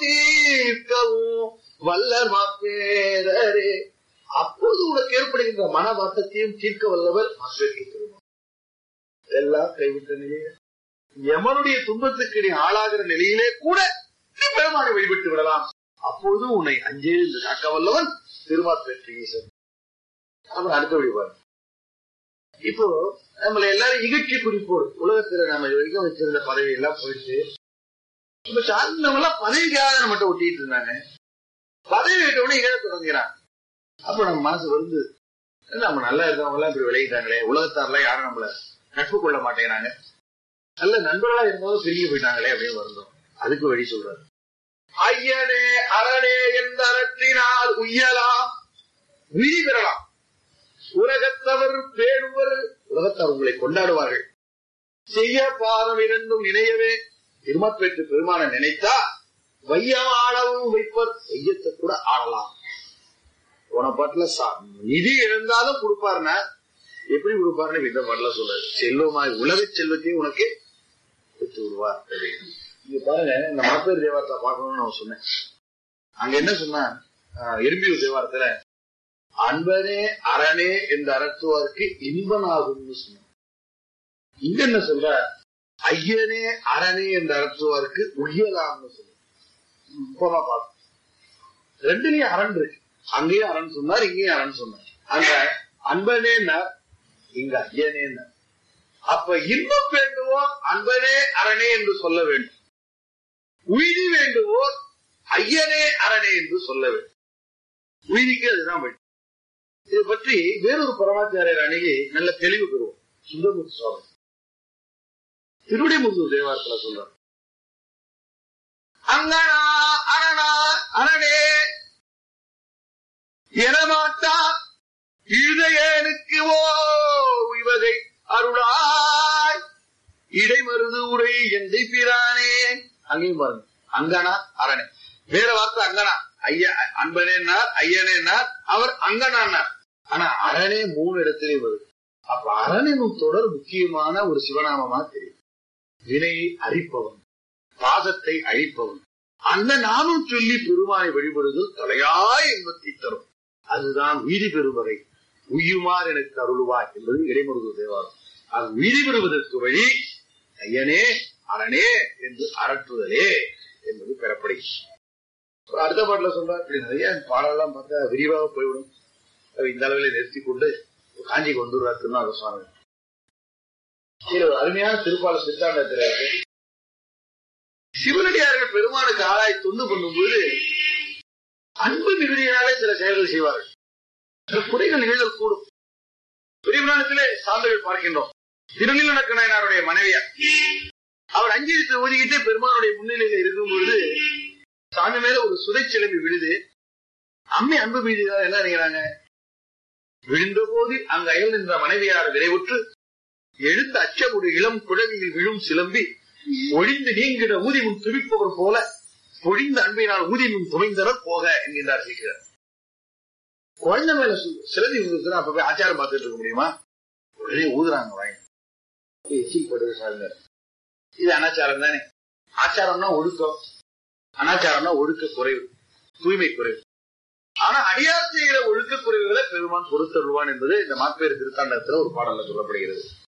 தீர்க்கவும் வல்லர் மாப்பேரரே அப்போது உனக்கு ஏற்படுகின்ற மன வாட்டத்தையும் தீர்க்க வல்லவர் மாப்பேற்கு பெருமான் எல்லாம் கைவிட்ட நிலையில எமனுடைய துன்பத்துக்கு நீ ஆளாகிற நிலையிலே கூட நீ பெருமானை வழிபட்டு விடலாம் அப்போது உன்னை அஞ்சே என்று காக்க வல்லவன் திருமாப்பேற்று ஈசன் அப்புறம் அடுத்த வழிபாடு இப்போ நம்மள எல்லாரும் இகழ்ச்சி குறிப்போடு உலகத்துல நம்ம இது வரைக்கும் வச்சிருந்த பதவி எல்லாம் போயிட்டு இப்ப சார்ந்தவங்க எல்லாம் பதவிக்காக நம்மகிட்ட ஒட்டிட்டு இருந்தாங்க பதவி விட்டவொடனே இகழ தொடங்குறான் அப்ப நம்ம மனசு வந்து நம்ம நல்லா இருக்கவங்க எல்லாம் இப்படி விளையிட்டாங்களே உலகத்தாரெல்லாம் யாரும் நம்மள நட்பு கொள்ள மாட்டேங்கிறாங்க நல்ல நண்பர்களா இருந்தவங்க பிரிஞ்சு போயிட்டாங்களே அப்படின்னு வருந்தோம் அதுக்கு வழி சொல்றாரு ஐயனே அரணே என்ற அறத்தினால் உய்யலாம் விதி பெறலாம் உலகத்தவர் பேணுவர் உலகத்தவர் உங்களை கொண்டாடுவார்கள் செய்ய பாதம் இரண்டும் நினையவே திருமப்பெற்று பெருமான நினைத்தா வையம் ஆளவும் வைப்பர் வையத்தை கூட ஆளலாம் போன பாட்டுல சா- நிதி இழந்தாலும் கொடுப்பாருன்னா எப்படி கொடுப்பாருன்னு இந்த பாட்டுல சொல்றாரு செல்வமாய் உலக செல்வத்தையும் உனக்கு கொடுத்து விடுவார் அப்படின்னு. இங்க பாருங்க இந்த மாப்பேர் தேவாரத்தை பார்க்கணும்னு நான் சொன்னேன் அங்க என்ன சொன்னா எறும்பியூர் தேவாரத்துல அன்பனே அரணே என்று அரற்றுவாருக்கு இன்பனாகும்னு சொன்னார் இங்க என்ன சொல்ற ஐயனே அரணே என்று அரற்றுவாருக்கு உயலாம்னு சொல்ற போனா பார்ப்போம் ரெண்டுலயும் அரண் இருக்கு அங்கேயும் அரண் சொன்னார் இங்கேயும் அரண் சொன்னார் அங்க அன்பனேன்னா இங்க ஐயனேன்னா அப்ப இன்பம் வேண்டுவோர் அன்பனே அரணே என்று சொல்ல வேண்டும் உய்தி வேண்டுவோர் ஐயனே அரணே என்று சொல்ல வேண்டும் உய்திக்கு அதுதான் வழி இதை பற்றி வேறொரு பரமாச்சாரியர் அணுகி நல்ல தெளிவு பெறுவோம் சுந்தரமூர்த்தி சுவாமி திருவிடைமுருகர் தேவாரத்துல சொல்றார் அங்கனா அரணா அரணே எனமாட்டா இருதயனுக்கு ஓ இவகை அருளாய் இடைமருது உரை எந்தை பிரானே அங்கேயும் பாருங்க அங்கனா அரணே வேற வார்த்தை அங்கனா ஐயா அன்பனேனார் ஐயனேனார் அவர் அங்கனானார் ஆனா அரணே மூணு இடத்திலே வருது அப்ப அரணினும் தொடர் முக்கியமான ஒரு சிவநாமமா தெரியும் வினையை அழிப்பவன் பாசத்தை அழிப்பவன் அந்த நாமும் சொல்லி பெருமானை வழிபடுதல் தலையாய் இன்பத்தை தரும் அதுதான் வீதி பெறுவதை உய்யுமார் எனக்கு அருள்வாய் என்பது இடைமுருகு தேவாரம் அது வீதி பெறுவதற்கு வழி ஐயனே அரணே என்று அரட்டுதலே என்பது பெறப்படுகிறது அப்புறம் அடுத்த பாட்டுல சொல்றார் இப்படி நிறைய பாடலாம் பார்த்தா விரிவாக போய்விடும் அதை இந்த அளவில் நிறுத்தி கொண்டு காஞ்சி கொண்டு வருவார் திருநாக சுவாமி இதுல ஒரு அருமையான திருப்பால சித்தாண்டத்துல இருக்கு சிவனடியார்கள் பெருமானுக்கு ஆளாய் தொண்டு பண்ணும்போது அன்பு மிகுதியினாலே சில செயல்கள் செய்வார்கள் சில குறைகள் நிகழ்தல் கூடும் பெரியபுராணத்திலே சான்றுகள் பார்க்கின்றோம் திருநீலனக்க நாயனாருடைய மனைவியார் அவர் அஞ்சலித்து ஊதிக்கிட்டே பெருமானுடைய முன்னிலையில இருக்கும் பொழுது சாமி மேல ஒரு சுதை சிலம்பி விழுது அம்மி அன்பு மீது என்ன நினைக்கிறாங்க விழுந்த போது அங்கு அயல் நின்ற மனைவியார் விரைவுற்று எழுந்த அச்சமுடு இளம் குழவியில் விழும் சிலம்பி ஒழிந்து நீங்கிட ஊதிமுன் துடிப்பவர் போல பொழிந்த அன்பினால் ஊதிமுன் துமைந்தனர் போக என்கின்றார் சீக்கிரம் குழந்தை மேல சு- சிலந்தி விழுந்துச்சுன்னா அப்ப போய் ஆச்சாரம் பார்த்துட்டு இருக்க முடியுமா உடனே ஊதுறாங்க வாங்க எச்சிப்படுது சாருங்க இது அனாச்சாரம் தானே ஆச்சாரம்னா ஒழுக்கம் அனாச்சாரம்னா ஒழுக்க குறைவு தூய்மை குறைவு ஆனா அடியார் செய்கிற ஒழுக்க குறைவுகளை பெருமான் பொறுத்தருவான் என்பது இந்த மாப்பேறு திருத்தாண்டத்துல ஒரு பாடல்ல சொல்லப்படுகிறது